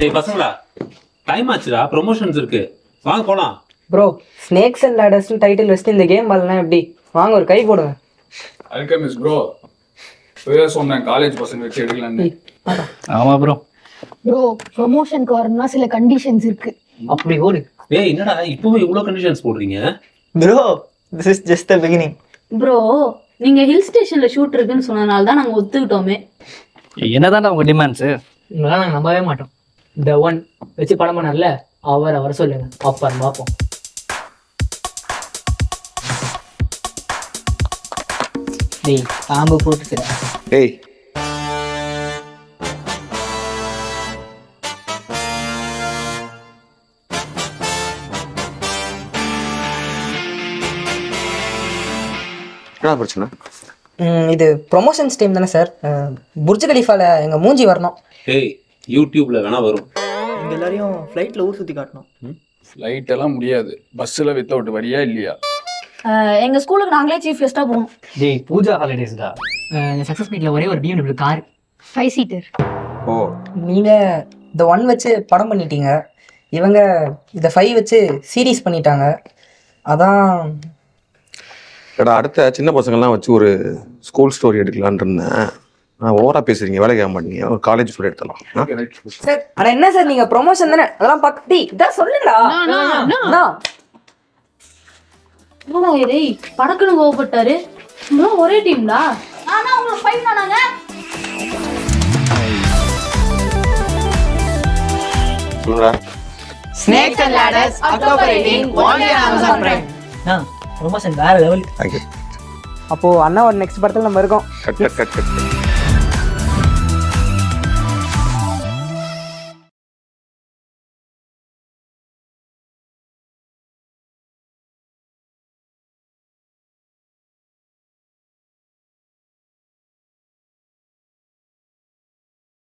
டேய் பசங்களா time ஆச்சுடா promotions இருக்கு வாங்க போலாம் ப்ரோ ஸ்னேக்ஸ் அண்ட் லேடர்ஸ்னு டைட்டில் வச்சுட்டு இந்த கேம் வரலாம் எப்படி வாங்க ஒரு கை போடுங்க அல்கமிஸ் ப்ரோ இப்பவே சொன்னேன் காலேஜ் பசங்க வச்சு எடுக்கலான்னு ஆமா ப்ரோ ப்ரோ ப்ரொமோஷனுக்கு வரணும்னா சில கண்டிஷன்ஸ் இருக்கு அப்படி ஓடு டேய் என்னடா இப்பவே இவ்வளவு கண்டிஷன்ஸ் போடுறீங்க bro this is just the beginning bro நீங்க ஹில் ஸ்டேஷன்ல ஷூட் இருக்குன்னு சொன்னனால தான் நாங்க ஒத்துக்கிட்டோமே என்னதான்டா உங்க டிமாண்ட்ஸ் உங்களாம் நாங்கள் நம்பவே மாட்டோம் த ஒன் வச்சு படம் பண்ணல அவர் அவர் சொல்லுங்க அப்புறம் பார்ப்போம் டேய் பாம்பு போட்டுக்கிறேன் ஏய் என்ன பிரச்சனை இது ப்ரொமோஷன்ஸ் டைம் தானே சார் புர்ஜ் கலிஃபால எங்கள் மூஞ்சி வரணும் டேய் யூடியூப்ல வேணா வரும் எங்க எல்லாரையும் ஃப்ளைட்ல ஊர் சுத்தி காட்டணும் லைட் எல்லாம் முடியாது பஸ்ஸில் வித் அவுட் வரியா இல்லையா எங்க ஸ்கூலுக்கு நாங்களே சீஃப் கெஸ்டா போகணும் டேய் பூஜா ஹாலிடேஸ்டா இந்த சக்ஸஸ் மீட்டில் ஒரே ஒரு பிஎம்டபிள்யூ கார் ஃபைவ் சீட்டர் ஓ நீங்கள் இந்த ஒன் வச்சு படம் பண்ணிட்டீங்க இவங்க இந்த ஃபைவ் வச்சு சீரீஸ் பண்ணிட்டாங்க அதான் எடா அடுத்த சின்ன பசங்கள்லாம் வச்சு ஒரு ஸ்கூல் ஸ்டோரி எடுக்கலான்னு இருந்தேன் நான் ஓவரா பேசுறீங்க வேலை கேட்க மாட்டீங்க ஒரு காலேஜ் ஸ்டோரி எடுத்துடலாம் ஆ? சார் அட என்ன சார் நீங்க ப்ரொமோஷன் தானே அதெல்லாம் பக்தி இதான் சொல்லுடா அண்ணா, என்னடா டேய் படக்குன்னு கோவப்பட்டாரு நம்மளாம் ஒரே டீம்டா ஆனா உங்களுக்கு ஃபைவ் தானாங்க சொல்லுடா Snakes and Ladders, October 18, only on Amazon Prime. Promotion வேற லெவல் தேங்க்யூ அப்போ அண்ணா ஒரு நெக்ஸ்ட் படத்தில் நம்ம இருக்கோம் கட் கட் கட் கட்